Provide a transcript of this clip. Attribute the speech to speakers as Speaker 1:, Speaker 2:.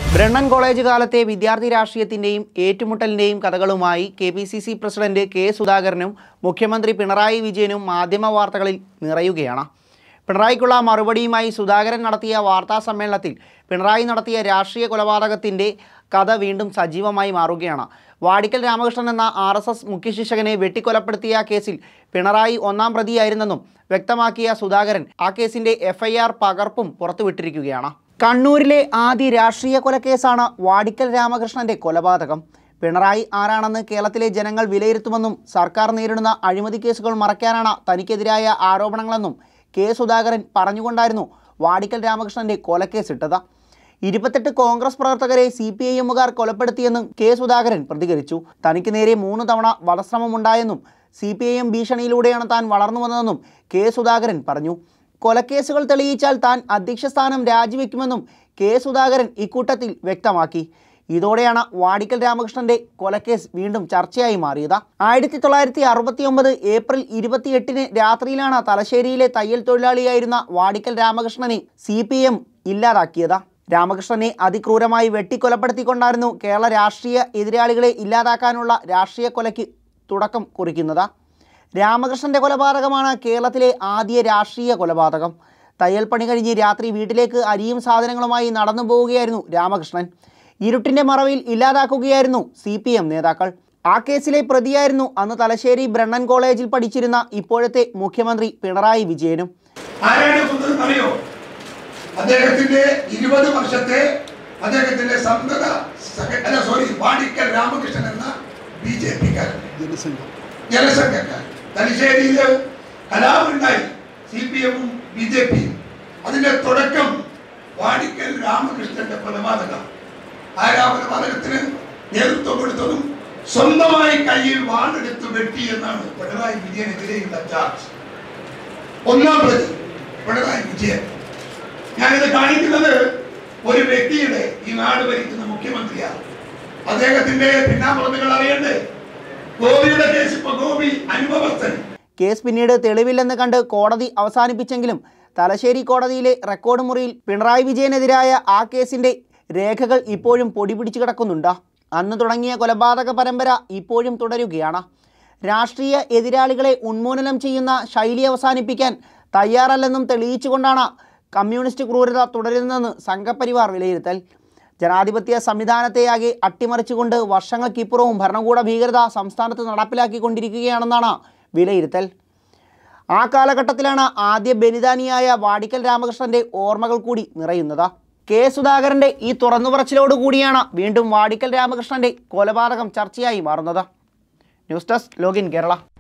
Speaker 1: Brennen college കാലത്തെ വിദ്യാർത്ഥി രാഷ്ട്രീയത്തിന്റെയും ഏറ്റുമുട്ടലിന്റെയും കഥകളുമായി K P C C president K സുധാകരനും മുഖ്യമന്ത്രി പിണറായി വിജയനും മാധ്യമ വാർത്തകളിൽ നിറയുകയാണ് പിണറായിക്കുള്ള മറുപടിയുമായി സുധാകരൻ നടത്തിയ വാർത്താ സമ്മേളനത്തിൽ പിണറായി നടത്തിയ രാഷ്ട്രീയ കൊലപാതകത്തിന്റെ കഥ വീണ്ടും സജീവമായി മാറുകയാണ് വാടിക്കൽ രാമകൃഷ്ണൻ എന്ന ആർ എസ് എസ് മുഖ്യശിക്ഷകനെ വെട്ടിക്കൊലപ്പെടുത്തിയ കേസിൽ പിണറായി ഒന്നാം പ്രതിയായിരുന്നെന്നും വ്യക്തമാക്കിയ സുധാകരൻ ആ കേസിന്റെ എഫ്ഐആർ പകർപ്പും പുറത്തുവിട്ടിരിക്കുകയാണ് കണ്ണൂരിലെ ആദ്യ രാഷ്ട്രീയ കൊലക്കേസാണ് വാടിക്കൽ രാമകൃഷ്ണന്റെ കൊലപാതകം പിണറായി ആരാണെന്ന് കേരളത്തിലെ ജനങ്ങൾ വിലയിരുത്തുമെന്നും സർക്കാർ നേരിടുന്ന അഴിമതി കേസുകൾ മറയ്ക്കാനാണ് തനിക്കെതിരായ ആരോപണങ്ങളെന്നും കെ സുധാകരൻ പറഞ്ഞുകൊണ്ടായിരുന്നു വാടിക്കൽ രാമകൃഷ്ണന്റെ കൊലക്കേസിട്ടത് ഇരുപത്തെട്ട് കോൺഗ്രസ് പ്രവർത്തകരെ സി പി ഐ എമ്മുകാർ കൊലപ്പെടുത്തിയെന്നും കെ സുധാകരൻ പ്രതികരിച്ചു തനിക്ക് നേരെ മൂന്ന് തവണ വധശ്രമമുണ്ടായെന്നും സി പി ഐ എം ഭീഷണിയിലൂടെയാണ് താൻ വളർന്നു വന്നതെന്നും കെ സുധാകരൻ പറഞ്ഞു കൊലക്കേസുകൾ തെളിയിച്ചാൽ താൻ അധ്യക്ഷ സ്ഥാനം രാജിവെക്കുമെന്നും കെ സുധാകരൻ ഇക്കൂട്ടത്തിൽ വ്യക്തമാക്കി ഇതോടെയാണ് വാടിക്കൽ രാമകൃഷ്ണന്റെ കൊലക്കേസ് വീണ്ടും ചർച്ചയായി മാറിയത് ആയിരത്തി തൊള്ളായിരത്തി അറുപത്തി ഒമ്പത് ഏപ്രിൽ ഇരുപത്തിയെട്ടിന് രാത്രിയിലാണ് തലശ്ശേരിയിലെ തയ്യൽ തൊഴിലാളിയായിരുന്ന വാടിക്കൽ രാമകൃഷ്ണനെ സി പി എം ഇല്ലാതാക്കിയത് രാമകൃഷ്ണനെ അതിക്രൂരമായി വെട്ടിക്കൊലപ്പെടുത്തിക്കൊണ്ടായിരുന്നു കേരള രാഷ്ട്രീയ എതിരാളികളെ ഇല്ലാതാക്കാനുള്ള രാഷ്ട്രീയ കൊലയ്ക്ക് തുടക്കം കുറിക്കുന്നത് രാമകൃഷ്ണന്റെ കൊലപാതകമാണ് കേരളത്തിലെ ആദ്യ രാഷ്ട്രീയ കൊലപാതകം തയ്യൽ പണി കഴിഞ്ഞ് രാത്രി വീട്ടിലേക്ക് അരിയും സാധനങ്ങളുമായി നടന്നു പോവുകയായിരുന്നു രാമകൃഷ്ണൻ ഇരുട്ടിന്റെ മറവിൽ ഇല്ലാതാക്കുകയായിരുന്നു സി പി എം നേതാക്കൾ ആ കേസിലെ പ്രതിയായിരുന്നു അന്ന് തലശ്ശേരി ബ്രണ്ണൻ കോളേജിൽ പഠിച്ചിരുന്ന ഇപ്പോഴത്തെ മുഖ്യമന്ത്രി പിണറായി വിജയനും
Speaker 2: ആരാണ് കൊന്നതെന്ന് അറിയോ അദ്ദേഹത്തിന്റെ ഇരുപത് വർഷത്തെ അദ്ദേഹത്തിന്റെ സന്തത സഹ- അല്ല സോറി വാടിക്കൽ രാമകൃഷ്ണൻ എന്ന ബി ജെ പിക്കാരൻ ജനസംഘക്കാരൻ തലശ്ശേരിയില് കലാപുണ്ടായി സി പി എമ്മും ബി ജെ പിയും അതിന്റെ തുടക്കം വാടിക്കൽ രാമകൃഷ്ണന്റെ കൊലപാതകം ആരാ കൊലപാതകത്തിന് നേതൃത്വം കൊടുത്തതും സ്വന്തമായി കയ്യിൽ വാളെടുത്ത് വെട്ടി എന്നാണ് പിണറായി വിജയനെതിരെയുള്ള ചാർജ് ഒന്നാം പ്രതി പിണറായി വിജയൻ ഞാനിത് കാണിക്കുന്നത് ഒരു വ്യക്തിയുടെ ഈ നാട് ഭരിക്കുന്ന മുഖ്യമന്ത്രിയാണ് അദ്ദേഹത്തിന്റെ പിന്നാമ്പുറത്തുകൾ അറിയണ്ടേ ഗോപിയുടെ കേസ് ഇപ്പൊ ഗോപി അനുഭവസ്ഥൻ
Speaker 1: കേസ് പിന്നീട് തെളിവില്ലെന്ന് കണ്ട് കോടതി അവസാനിപ്പിച്ചെങ്കിലും തലശ്ശേരി കോടതിയിലെ റെക്കോർഡ് മുറിയിൽ പിണറായി വിജയനെതിരായ ആ കേസിന്റെ രേഖകൾ ഇപ്പോഴും പൊടി പിടിച്ചു കിടക്കുന്നുണ്ട് അന്ന് തുടങ്ങിയ കൊലപാതക പരമ്പര ഇപ്പോഴും തുടരുകയാണ് രാഷ്ട്രീയ എതിരാളികളെ ഉന്മൂലനം ചെയ്യുന്ന ശൈലി അവസാനിപ്പിക്കാൻ തയ്യാറല്ലെന്നും തെളിയിച്ചുകൊണ്ടാണ് കമ്മ്യൂണിസ്റ്റ് ക്രൂരത തുടരുന്നതെന്ന് സംഘപരിവാർ വിലയിരുത്തൽ ജനാധിപത്യ സംവിധാനത്തെയാകെ അട്ടിമറിച്ചുകൊണ്ട് വർഷങ്ങൾക്കിപ്പുറവും ഭരണകൂട ഭീകരത സംസ്ഥാനത്ത് നടപ്പിലാക്കിക്കൊണ്ടിരിക്കുകയാണെന്നാണ് വിലയിരുത്തൽ ആ കാലഘട്ടത്തിലാണ് ആദ്യ ബലിദാനിയായ വാടിക്കൽ രാമകൃഷ്ണന്റെ ഓർമ്മകൾ കൂടി നിറയുന്നത് കെ സുധാകരന്റെ ഈ തുറന്നുപറച്ചിലോടുകൂടിയാണ് വീണ്ടും വാടിക്കൽ രാമകൃഷ്ണന്റെ കൊലപാതകം ചർച്ചയായി മാറുന്നത് ന്യൂസ് ഡെസ്ക് ലോഗിൻ കേരള